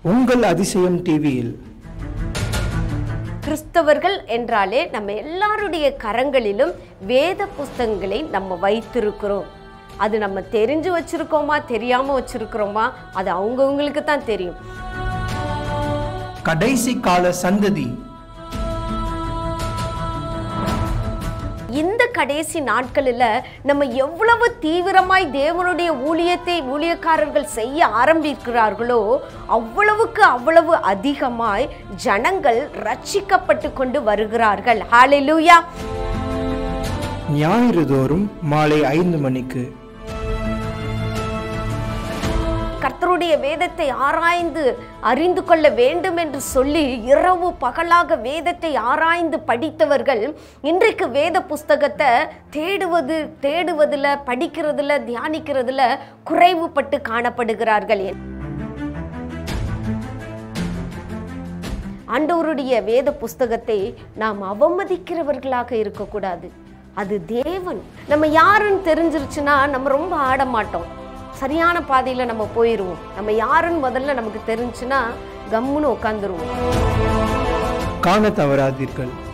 உங்கள் அதிசயம் டிவியில் கிறிஸ்தவர்கள் என்றாலே நம்ம எல்லாருடைய கரங்களிலும் வேத புஸ்தகங்களை நம்ம வைத்திருக்கிறோம் அது நம்ம தெரிஞ்சு வச்சிருக்கோமா தெரியாம வச்சிருக்கிறோமா அது அவங்கவுங்களுக்கு தான் தெரியும் கடைசி கால சந்ததி இந்த கடைசி நாட்களில் நம்ம எவ்வளவு தீவிரமாய் தேவனுடைய ஊழியத்தை ஊழியக்காரர்கள் செய்ய ஆரம்பிக்கிறார்களோ அவ்வளவுக்கு அவ்வளவு அதிகமாய் ஜனங்கள் ரட்சிக்கப்பட்டு கொண்டு வருகிறார்கள் ஹalleluya ஞாயிறு தோறும் மாலை ஐந்து மணிக்கு கர்த்தருடைய வேதத்தை ஆராய்ந்து அறிந்து கொள்ள வேண்டும் என்று சொல்லி இரவு பகலாக வேதத்தை ஆராய்ந்து படித்தவர்கள் இன்றைக்கு வேத புஸ்தகத்தை தேடுவது தேடுவதில் படிக்கிறதுல தியானிக்கிறதுல குறைவுபட்டு காணப்படுகிறார்கள் ஆண்டவருடைய வேத புஸ்தகத்தை நாம் அவமதிக்கிறவர்களாக இருக்கக்கூடாது அது தேவன் நம்ம யாருன்னு தெரிஞ்சிருச்சுன்னா நம்ம ரொம்ப ஆட மாட்டோம் சரியான பாதையில் நம்ம போயிடுவோம் நம்ம யாருன்னு முதல்ல நமக்கு தெரிஞ்சுன்னா கம்முன்னு உட்காந்துருவோம் காண தவறாதீர்கள்